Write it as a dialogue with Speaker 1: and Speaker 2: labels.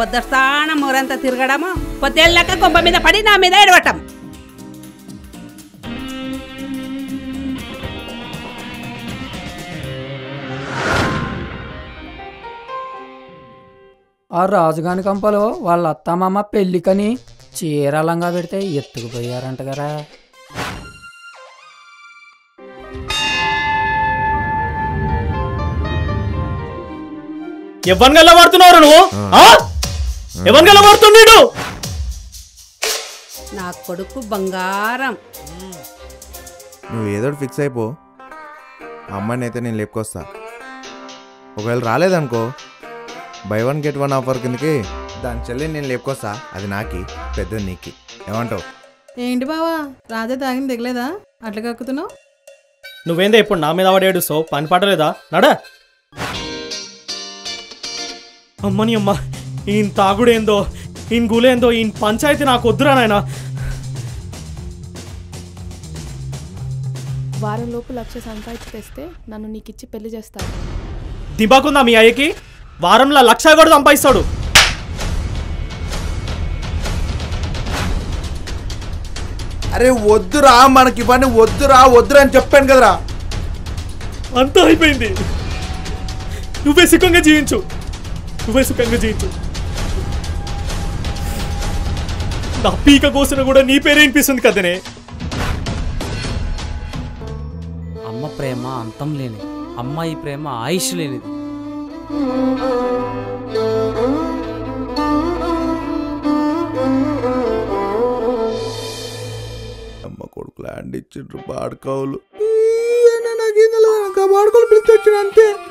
Speaker 1: పొద్దుస్తానం ఊరంతా తిరగడము పొద్దుళ్ళక కొంప మీద పడి నా మీద ఎడవటం
Speaker 2: ఆ రాజుగాని కంపలో వాళ్ళ అత్తమామ పెళ్ళికని చీరలంగా పెడితే ఎత్తుకుపోయారంట కదా
Speaker 3: ఎవరిని గల్ల పడుతున్నారు నువ్వు ఆ? ఎవరిని గల్ల పడుతున్నాడు
Speaker 1: నా కొడుకు బంగారం
Speaker 4: నువ్వు ఏదో ఒకటి ఫిక్స్ అయిపో ఆ అమ్మాయిని అయితే నేను లేపుకొస్తా ఒకవేళ రాలేదనుకో buy one get one offer కిందకి దాని చెల్లి నేను లేపుకొస్తా అది నాకి పెద్దది నీకి ఏమంటావు
Speaker 5: ఏంటి బావా రాజా తాగింది దిగలేదా అట్లా కక్కుతున్నావు
Speaker 3: నువ్వేందే ఇప్పుడు నా మీద వాడేడు సో పని పడలేదా నడా అమ్మని అమ్మ ఈయన తాగుడేందో ఈయన గులేందో ఈయన పంచాయతీ నాకు వద్దురా నాయన
Speaker 6: వారం లోపు లక్ష సంపాదించి తెస్తే నన్ను నీకిచ్చి పెళ్లి చేస్తాను
Speaker 3: దిబాకుందా మీ అయ్యకి వారంలో లక్ష కూడా సంపాదిస్తాడు
Speaker 4: అరే వద్దురా మనకి ఇవన్నీ వద్దురా వద్దురా అని చెప్పాను కదరా
Speaker 3: అంతా అయిపోయింది నువ్వే సుఖంగా జీవించు నువ్వే సుఖంగా జీవించు నా పీక కోసిన కూడా నీ పేరే వినిపిస్తుంది కదనే
Speaker 7: అమ్మ ప్రేమ అంతం లేనిది అమ్మాయి ప్రేమ ఆయుష్ లేనిది
Speaker 4: అమ్మ కొడుకు ల్యాండ్ ఇచ్చిండ్రు బాడుకోవులు నాకేం తెలియదు బాడుకోలు పిలిచి వచ్చిన అంతే